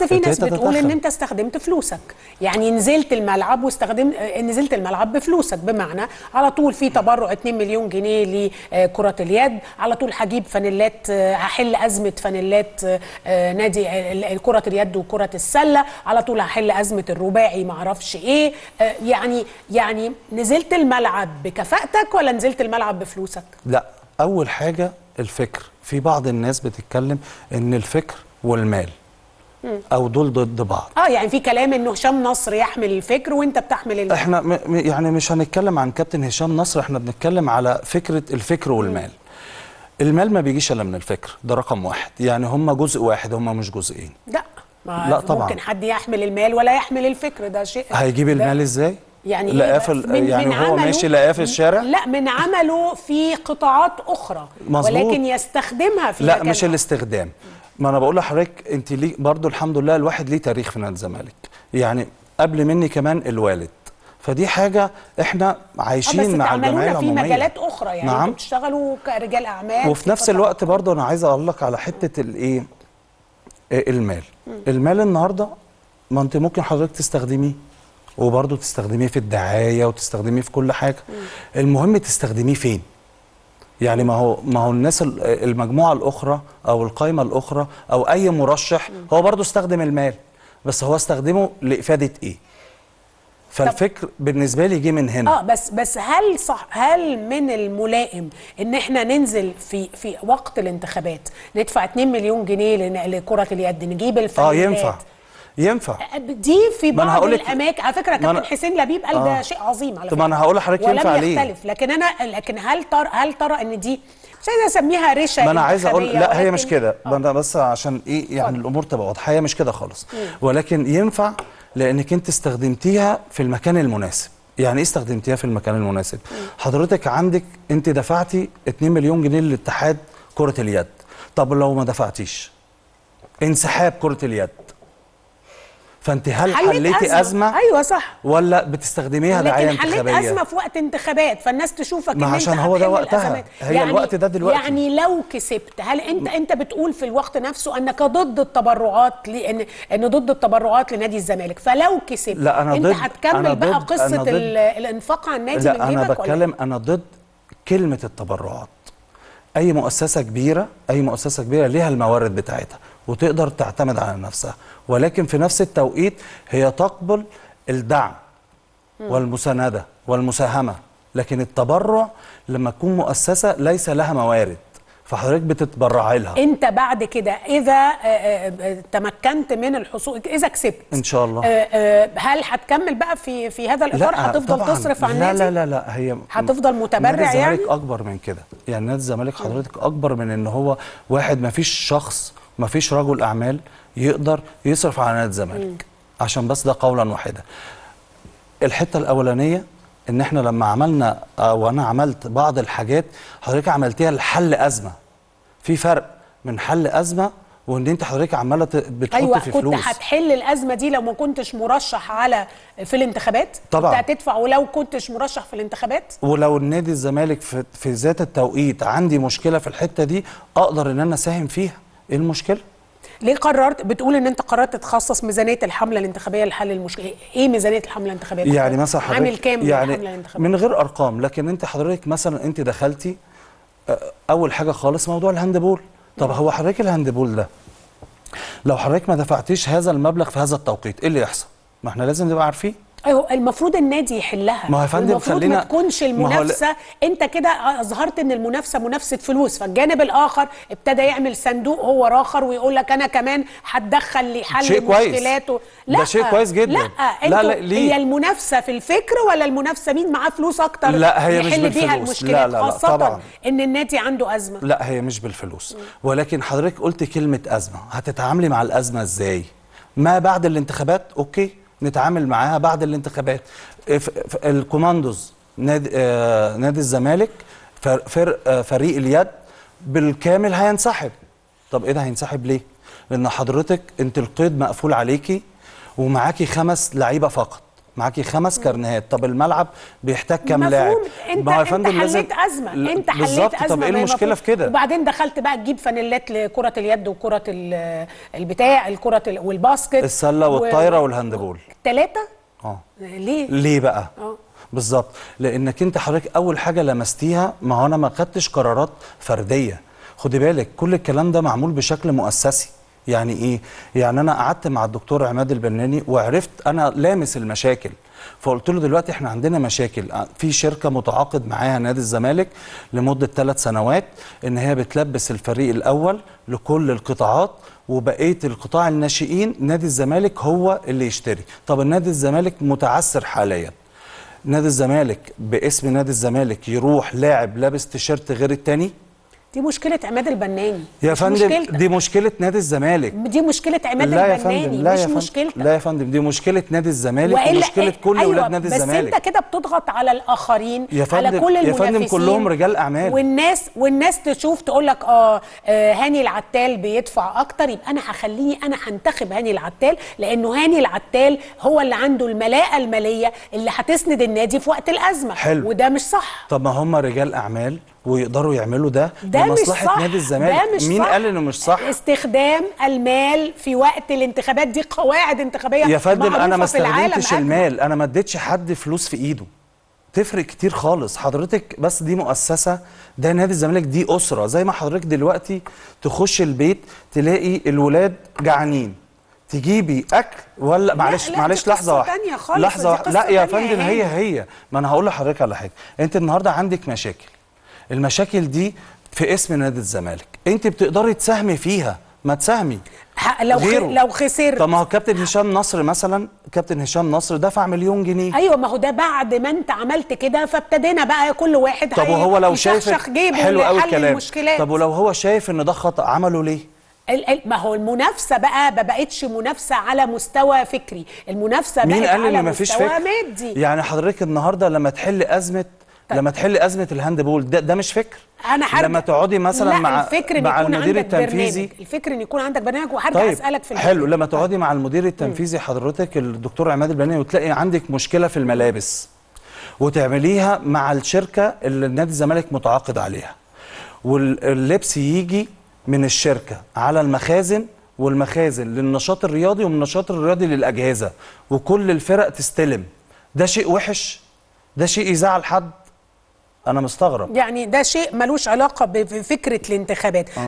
بس في ناس ابتديت بتقول ان أتدخل. انت استخدمت فلوسك يعني نزلت الملعب واستخدم آه، نزلت الملعب بفلوسك بمعنى على طول في تبرع 2 مليون جنيه لكرة اليد على طول هجيب فانيلات آه، هحل ازمة فانيلات آه، آه، نادي آه، كرة اليد وكرة السلة على طول هحل ازمة الرباعي معرفش ايه آه، يعني يعني نزلت الملعب بكفاءتك ولا نزلت الملعب بفلوسك لا اول حاجه الفكر في بعض الناس بتتكلم ان الفكر والمال او دول ضد بعض اه يعني في كلام انه هشام نصر يحمل الفكر وانت بتحمل المال احنا م- م- يعني مش هنتكلم عن كابتن هشام نصر احنا بنتكلم على فكره الفكر والمال المال ما بيجيش الا من الفكر ده رقم واحد يعني هم جزء واحد هم مش جزئين لا ما لا طبعاً. ممكن حد يحمل المال ولا يحمل الفكر ده شيء هيجيب ده- المال ازاي يعني لقاه إيه في بقى؟ ال- يعني هو عمله- ماشي لقاه في الشارع لا من عمله في قطاعات اخرى مظبوط. ولكن يستخدمها في لا مكان مش آخر. الاستخدام ما انا بقول لحضرتك انت ليه برضو الحمد لله الواحد ليه تاريخ في نادي الزمالك يعني قبل مني كمان الوالد فدي حاجه احنا آه، بس عايشين مع الجمعيه تعملونا في العموميه مجالات اخرى يعني نعم. انتوا بتشتغلوا كرجال اعمال وفي نفس قطاع- الوقت برضه انا عايز اقول لك على حته الايه آه، المال المال النهارده ما انت ممكن حضرتك تستخدميه وبرضه تستخدميه في الدعايه وتستخدميه في كل حاجه المهم تستخدميه فين يعني ما هو ما هو الناس ال- المجموعه الاخرى او القائمه الاخرى او اي مرشح هو برضه استخدم المال بس هو استخدمه لافاده ايه فالفكر بالنسبه لي جه من هنا اه بس بس هل صح هل من الملائم ان احنا ننزل في في وقت الانتخابات ندفع 2 مليون جنيه لن- لكره اليد نجيب اه الفنانات ينفع ينفع دي في ما أنا بعض هقولك- الاماكن على فكره ما كابتن أنا- حسين لبيب قال ده آه. شيء عظيم على طب فكره ما أنا هقول لحضرتك ولم ينفع ليه؟ يختلف لكن انا لكن هل ترى هل ترى ان دي مش عايزه اسميها رشا ما انا عايز اقول انتخابية، لا هي ولكن- مش كده آه. ما انا بس عشان ايه يعني الامور تبقى واضحه هي مش كده خالص ولكن ينفع لانك انت استخدمتيها في المكان المناسب يعني ايه استخدمتيها في المكان المناسب حضرتك عندك انت دفعتي 2 مليون جنيه للاتحاد كره اليد طب لو ما دفعتيش انسحاب كره اليد فانت هل حليت حليتي ازمه ايوه صح ولا بتستخدميها دعايه لكن حليت انتخابيه ازمه في وقت انتخابات فالناس تشوفك ما ان عشان انت هو ده هتحل وقتها. الأزمات. هي الوقت ده دلوقتي. يعني لو كسبت هل انت انت بتقول في الوقت نفسه انك ضد التبرعات لان ان ضد التبرعات لنادي الزمالك فلو كسبت لا، أنا انت ضد- هتكمل أنا بقى ضد- قصه أنا ضد- ال- الانفاق على النادي من لا انا جيبك ولا بتكلم انا ضد كلمه التبرعات اي مؤسسه كبيره اي مؤسسه كبيره ليها الموارد بتاعتها وتقدر تعتمد على نفسها ولكن في نفس التوقيت هي تقبل الدعم والمسانده والمساهمه لكن التبرع لما تكون مؤسسه ليس لها موارد فحضرتك بتتبرعي لها انت بعد كده اذا آه، آه، آه، تمكنت من الحصول اذا كسبت ان شاء الله آه، آه، هل هتكمل بقى في في هذا الاطار هتفضل طبعاً. تصرف على لا النادي لا لا لا هي هتفضل متبرع نادي الزمالك يعني؟ اكبر من كده يعني نادي الزمالك حضرتك اكبر من ان هو واحد ما فيش شخص ما فيش رجل اعمال يقدر يصرف على نادي الزمالك عشان بس ده قولا واحدا الحته الاولانيه ان احنا لما عملنا او انا عملت بعض الحاجات حضرتك عملتيها لحل ازمه في فرق من حل ازمه وان انت حضرتك عماله ت- بتحط ايوه في كنت فلوس هتحل الازمه دي لو ما كنتش مرشح على في الانتخابات طبعاً. كنت هتدفع ولو كنتش مرشح في الانتخابات ولو النادي الزمالك في, في ذات التوقيت عندي مشكله في الحته دي اقدر ان انا اساهم فيها ايه المشكله ليه قررت بتقول ان انت قررت تخصص ميزانيه الحمله الانتخابيه لحل المشكله ايه ميزانيه الحمله الانتخابيه يعني مثلا حضرتك عامل كام يعني الحمله الانتخابيه من غير ارقام لكن انت حضرتك مثلا انت دخلتي آه، اول حاجه خالص موضوع الهاندبول طب هو حضرتك الهاندبول ده لو حضرتك ما دفعتيش هذا المبلغ في هذا التوقيت ايه اللي يحصل ما احنا لازم نبقى عارفين ايوه المفروض النادي يحلها ما هو يا فندم المفروض خلينا- ما تكونش ما هو ل- المنافسه انت كده اظهرت ان المنافسه منافسه فلوس فالجانب الاخر ابتدى يعمل صندوق هو راخر ويقول لك انا كمان هتدخل لحل شيء كويس. مشكلاته ده شيء كويس جدا. لا لا، انتوا لا، ليه؟ هي المنافسه في الفكر ولا المنافسه مين معاه فلوس اكتر لا، هي مش يحل بيها بالفلوس. المشكلات لا، لا، لا، خاصه طبعاً. ان النادي عنده ازمه لا هي مش بالفلوس ولكن حضرتك قلت كلمة أزمة هتتعاملي مع الأزمة إزاي ما بعد الانتخابات أوكي نتعامل معاها بعد الانتخابات ف- ف- الكوماندوز نادي, آه نادي الزمالك فر- فر- آه فريق اليد بالكامل هينسحب طب ايه ده هينسحب ليه لان حضرتك انت القيد مقفول عليكي ومعاكي خمس لعيبه فقط معاكي خمس كارنيهات طب الملعب بيحتاج كام مفهوم. لاعب انت ما هو يا انت فندم لازم- حليت ازمه لا، انت حليت بالظبط ازمه طب ايه ما هي المشكله مفروض- في كده وبعدين دخلت بقى تجيب فانيلات لكره اليد وكره ال- البتاع الكره ال- والباسكت السله والطايره والهاندبول ثلاثه اه ليه ليه بقى اه بالظبط لانك انت حضرتك اول حاجه لمستيها ما هو انا ما خدتش قرارات فرديه خدي بالك كل الكلام ده معمول بشكل مؤسسي يعني ايه يعني انا قعدت مع الدكتور عماد البناني وعرفت انا لامس المشاكل فقلت له دلوقتي احنا عندنا مشاكل في شركه متعاقد معاها نادي الزمالك لمده ثلاث سنوات ان هي بتلبس الفريق الاول لكل القطاعات وبقيه القطاع الناشئين نادي الزمالك هو اللي يشتري طب النادي الزمالك متعثر حاليا نادي الزمالك باسم نادي الزمالك يروح لاعب لابس تيشيرت غير التاني دي مشكله عماد البناني يا مش فندم مشكلتك. دي مشكله نادي الزمالك دي مشكله عماد لا يا البناني فندم لا مش يا فندم مشكلتك لا يا فندم دي مشكله نادي الزمالك وإلا ومشكله إيه؟ كل أيوة ولاد نادي بس الزمالك انت كده بتضغط على الاخرين يا على فندم- كل يا المنافسين فندم كلهم رجال أعمال. والناس والناس تشوف تقول لك اه آه، هاني العتال بيدفع اكتر يبقى انا هخليني انا هنتخب هاني العتال لانه هاني العتال هو اللي عنده الملاءه الماليه اللي هتسند النادي في وقت الازمه حلو. وده مش صح طب ما هم رجال اعمال ويقدروا يعملوا ده, ده مش لمصلحه صح نادي الزمالك ده مش مين صح. قال انه مش صح استخدام المال في وقت الانتخابات دي قواعد انتخابيه يا فندم انا معروفة ما في العالم استخدمتش أجمع. المال انا ما اديتش حد فلوس في ايده تفرق كتير خالص حضرتك بس دي مؤسسه ده نادي الزمالك دي اسره زي ما حضرتك دلوقتي تخش البيت تلاقي الولاد جعانين تجيبي اكل ولا معلش لا، معلش دي لحظه قصة واحده تانية خالص، لحظه دي واحده لا قصة يا تانية فندم يا هي هاني. هي ما انا هقول لحضرتك على حاجه انت النهارده عندك مشاكل المشاكل دي في اسم نادي الزمالك انت بتقدري تساهمي فيها ما تساهمي ح- لو خ... غيره. لو خسرت طب ما هو كابتن هشام نصر مثلا كابتن هشام نصر دفع مليون جنيه ايوه ما هو ده بعد ما انت عملت كده فابتدينا بقى كل واحد طب هي- وهو لو شايف يشخشخ جيبه حلو قوي لحل الكلام المشكلات طب ولو هو شايف ان ده خطا عمله ليه ال- ال- ما هو المنافسه بقى ما بقتش منافسه على مستوى فكري المنافسه مين بقت قال على ان مفيش مستوى فكر مادي يعني حضرتك النهارده لما تحل ازمه طيب. لما تحل ازمه الهاندبول ده ده مش فكر انا هرجع لما تقعدي مثلا لا مع الفكر إن مع يكون المدير عندك التنفيذي برنامج. الفكر ان يكون عندك برنامج وهرجع طيب اسالك في حلو البرنامج. لما تقعدي مع المدير التنفيذي حضرتك الدكتور عماد البناني وتلاقي عندك مشكله في الملابس وتعمليها مع الشركه اللي نادي الزمالك متعاقد عليها واللبس يجي من الشركه على المخازن والمخازن للنشاط الرياضي ومن النشاط الرياضي للاجهزه وكل الفرق تستلم ده شيء وحش ده شيء يزعل حد انا مستغرب يعني ده شيء ملوش علاقه بفكره الانتخابات